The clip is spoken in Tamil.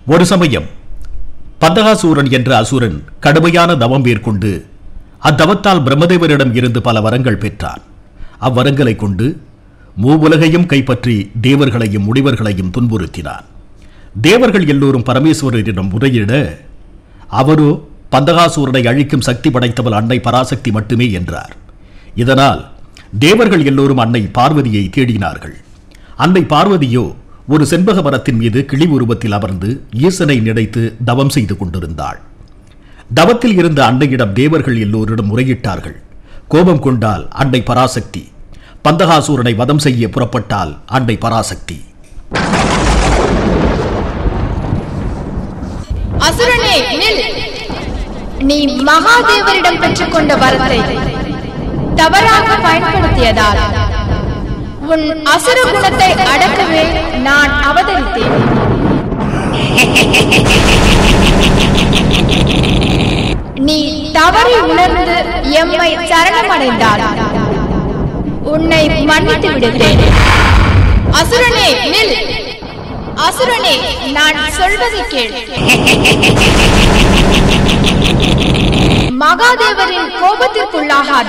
ஒரு சமயம் பந்தகாசூரன் என்ற அசுரன் கடுமையான தவம் மேற்கொண்டு அத்தவத்தால் பிரம்மதேவரிடம் இருந்து பல வரங்கள் பெற்றான் அவ்வரங்களை கொண்டு மூவுலகையும் கைப்பற்றி தேவர்களையும் முனிவர்களையும் துன்புறுத்தினான் தேவர்கள் எல்லோரும் பரமேஸ்வரரிடம் முறையிட அவரோ பந்தகாசூரனை அழிக்கும் சக்தி படைத்தவள் அன்னை பராசக்தி மட்டுமே என்றார் இதனால் தேவர்கள் எல்லோரும் அன்னை பார்வதியை தேடினார்கள் அன்னை பார்வதியோ ஒரு செண்பக மரத்தின் மீது கிளி உருவத்தில் அமர்ந்து ஈசனை நினைத்து தவம் செய்து கொண்டிருந்தாள் தவத்தில் இருந்த அன்னையிடம் தேவர்கள் எல்லோரிடம் முறையிட்டார்கள் கோபம் கொண்டால் அன்னை பராசக்தி பந்தகாசூரனை வதம் செய்ய புறப்பட்டால் அன்னை பராசக்தி அசுரனே நில் நீ மகாதேவரிடம் பெற்றுக்கொண்ட வரத்தை தவறாக பயன்படுத்தியதால் உன் அசுர குணத்தை அடக்கவே நான் அவதரித்தேன் நீ தவறி உணர்ந்து எம்மை சரணமடைந்தால் உன்னை மன்னித்து விடுகிறேன் அசுரனே நில் அசுரனே நான் சொல்வதை கேள் மகாதேவரின் கோபத்திற்குள்ளாகாதே